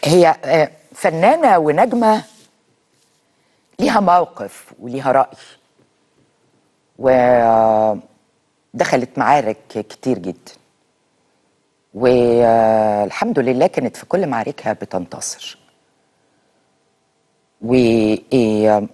هي آه، فنانة ونجمة ليها موقف وليها رأي ودخلت معارك كتير جدا والحمد لله كانت في كل معاركها بتنتصر و إيه،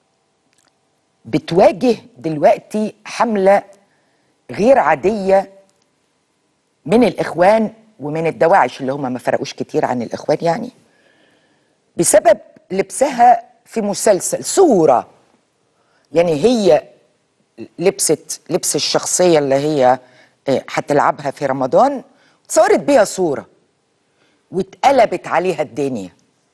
بتواجه دلوقتي حملة غير عادية من الإخوان ومن الدواعش اللي هم ما فرقوش كتير عن الإخوان يعني بسبب لبسها في مسلسل صورة يعني هي لبست لبس الشخصية اللي هي آه، هتلعبها في رمضان صورت بيها صورة واتقلبت عليها الدنيا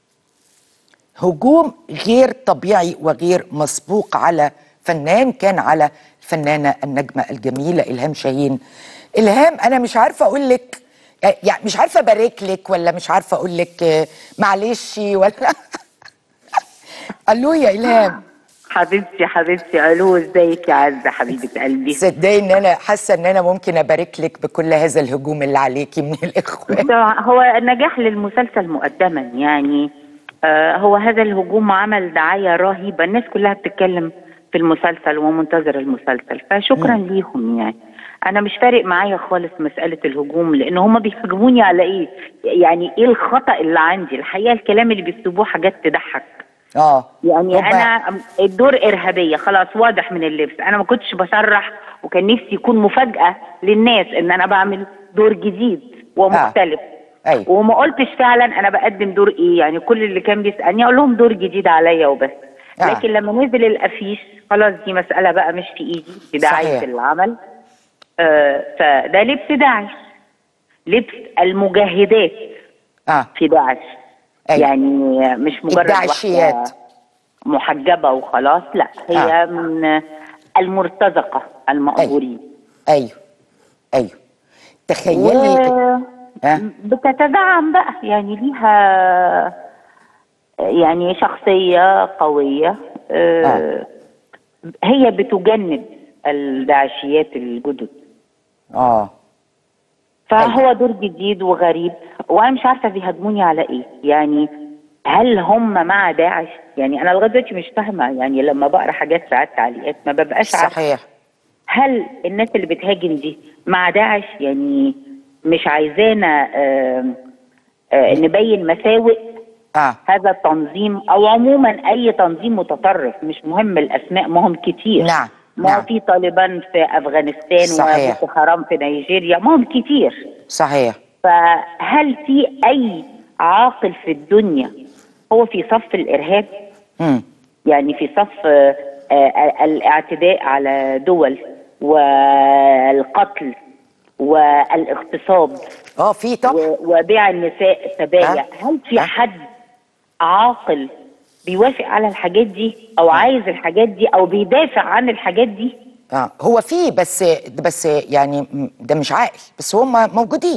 هجوم غير طبيعي وغير مسبوق على فنان كان على الفنانة النجمة الجميلة إلهام شاهين إلهام أنا مش عارفة أقول لك يعني مش عارفة أبارك لك ولا مش عارفة أقول لك آه، معلش ولا ألو يا إلهام حبيبتي حبيبتي الو ازيك يا عزه حبيبه قلبي صدقني ان انا حاسه ان انا ممكن ابارك لك بكل هذا الهجوم اللي عليكي من الاخوان طبعاً هو النجاح للمسلسل مقدما يعني آه هو هذا الهجوم عمل دعايه رهيبه الناس كلها بتتكلم في المسلسل ومنتظر المسلسل فشكرا ليهم يعني انا مش فارق معايا خالص مساله الهجوم لان هم بيهاجموني على ايه يعني ايه الخطا اللي عندي الحقيقه الكلام اللي بيكتبوه حاجات تضحك اه يعني هم- انا الدور ارهابيه خلاص واضح من اللبس انا ما كنتش بصرح وكان نفسي يكون مفاجاه للناس ان انا بعمل دور جديد ومختلف أيوة. وما قلتش فعلا انا بقدم دور ايه يعني كل اللي كان بيسالني اقول لهم دور جديد عليا وبس آه. لكن لما نزل الافيش خلاص دي مساله بقى مش في ايدي في داعيه صحيح. العمل آه فده لبس داعش لبس المجاهدات اه في داعش أيوة. يعني مش مجرد الداعشيات. واحدة محجبة وخلاص لا هي آه. آه. من المرتزقة المأجورين ايوه ايوه تخيلي و... آه. بتتدعم بقى يعني ليها يعني شخصية قوية آه. آه. هي بتجند الداعشيات الجدد اه فهو دور جديد وغريب وانا مش عارفه بيهاجموني على ايه يعني هل هم مع داعش يعني انا لغايه دلوقتي مش فاهمه يعني لما بقرا حاجات ساعات تعليقات ما ببقاش عارفه صحيح هل الناس اللي بتهاجم دي مع داعش يعني مش عايزانا آه آه نبين مساوئ اه هذا التنظيم او عموما اي تنظيم متطرف مش مهم الاسماء ما هم كتير نعم، ما هو نعم. في طالبان في افغانستان صحيح. وبوكو حرام في نيجيريا ما هم كتير صحيح فهل في اي عاقل في الدنيا هو في صف الارهاب امم يعني في صف آه، آه، الاعتداء على دول والقتل والاغتصاب اه في طبعا و- وبيع النساء سبايا ها؟ هل في ها؟ حد عاقل بيوافق على الحاجات دي او عايز الحاجات دي او بيدافع عن الحاجات دي اه هو في بس بس يعني م- ده مش عاقل بس هم موجودين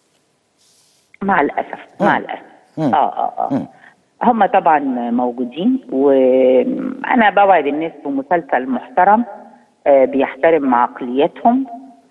مع الاسف مع مم. الاسف مم. اه اه اه مم. هم طبعا موجودين وانا بوعد الناس بمسلسل محترم آه، بيحترم عقلياتهم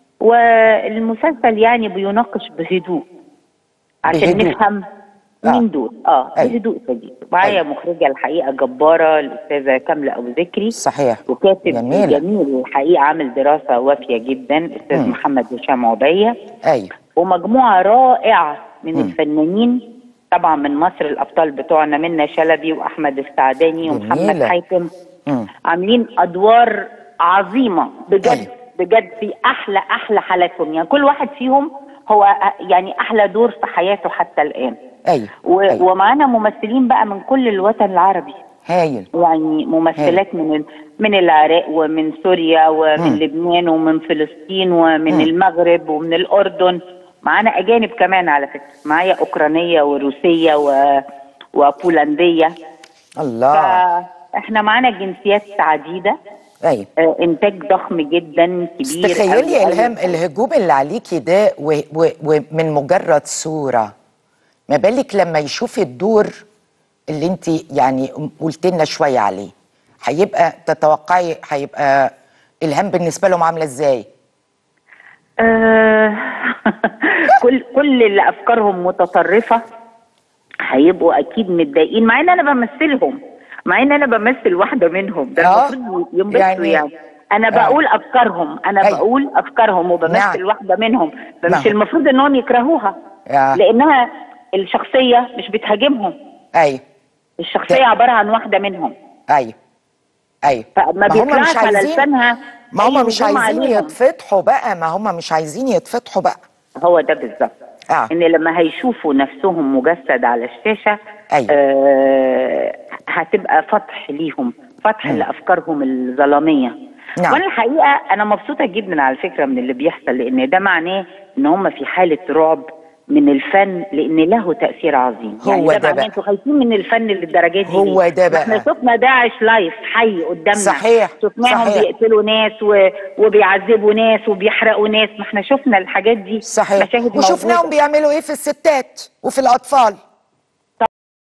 والمسلسل يعني بيناقش بهدوء عشان بهدوء. نفهم آه. مين دول اه أيوة. بهدوء شديد معايا أيوة. مخرجه الحقيقه جباره الاستاذه كامله ابو ذكري صحيح وكاتب جميلة. جميل الحقيقه عامل دراسه وافيه جدا الاستاذ مم. محمد هشام عبيه ايوه ومجموعه رائعه من مم. الفنانين طبعا من مصر الابطال بتوعنا منى شلبي واحمد السعداني ومحمد جميلة. حاتم مم. عاملين ادوار عظيمه بجد أيوة. بجد في احلى احلى حالاتهم يعني كل واحد فيهم هو يعني احلى دور في حياته حتى الان ايوه و- أيوة. ومعانا ممثلين بقى من كل الوطن العربي هايل يعني ممثلات من من العراق ومن سوريا ومن مم. لبنان ومن فلسطين ومن مم. المغرب ومن الاردن معانا اجانب كمان على فكره معايا اوكرانيه وروسيه و... وبولنديه الله فاحنا معانا جنسيات عديده ايوه آه، انتاج ضخم جدا بس كبير تخيلي أوي يا أوي. الهام الهجوم اللي عليكي ده و- و- ومن مجرد صوره ما بالك لما يشوف الدور اللي انت يعني قلت لنا شويه عليه هيبقى تتوقعي هيبقى الهام بالنسبه لهم عامله ازاي؟ آه، كل كل اللي افكارهم متطرفه هيبقوا اكيد متضايقين مع ان انا بمثلهم مع ان انا بمثل واحده منهم ده آه. المفروض ينبسطوا يعني- يعني, انا آه. بقول افكارهم انا أيوة. بقول افكارهم وبمثل نعم. واحده منهم فمش نعم. المفروض انهم يكرهوها آه. لانها الشخصيه مش بتهاجمهم ايوه الشخصيه عباره عن واحده منهم ايوه ايوه فما ما هم مش بيطلعش على عايزين- لسانها ما أي هم مش هجوم عايزين عليهم. يتفتحوا بقى ما هم مش عايزين يتفتحوا بقى هو ده بالظبط آه. ان لما هيشوفوا نفسهم مجسد على الشاشه أيوة. آه هتبقى فتح ليهم فتح لافكارهم الظلاميه نعم. وانا الحقيقه انا مبسوطه جدا على فكره من اللي بيحصل لان ده معناه ان هم في حاله رعب من الفن لان له تاثير عظيم هو يعني ده ده معناه بقى. انتوا خايفين من الفن للدرجات دي هو ليه؟ ده ما بقى. احنا شفنا داعش لايف حي قدامنا صحيح، شفناهم صحيح. بيقتلوا ناس و... وبيعذبوا ناس وبيحرقوا ناس ما احنا شفنا الحاجات دي صحيح مشاهد وشفناهم موجودة. بيعملوا ايه في الستات وفي الاطفال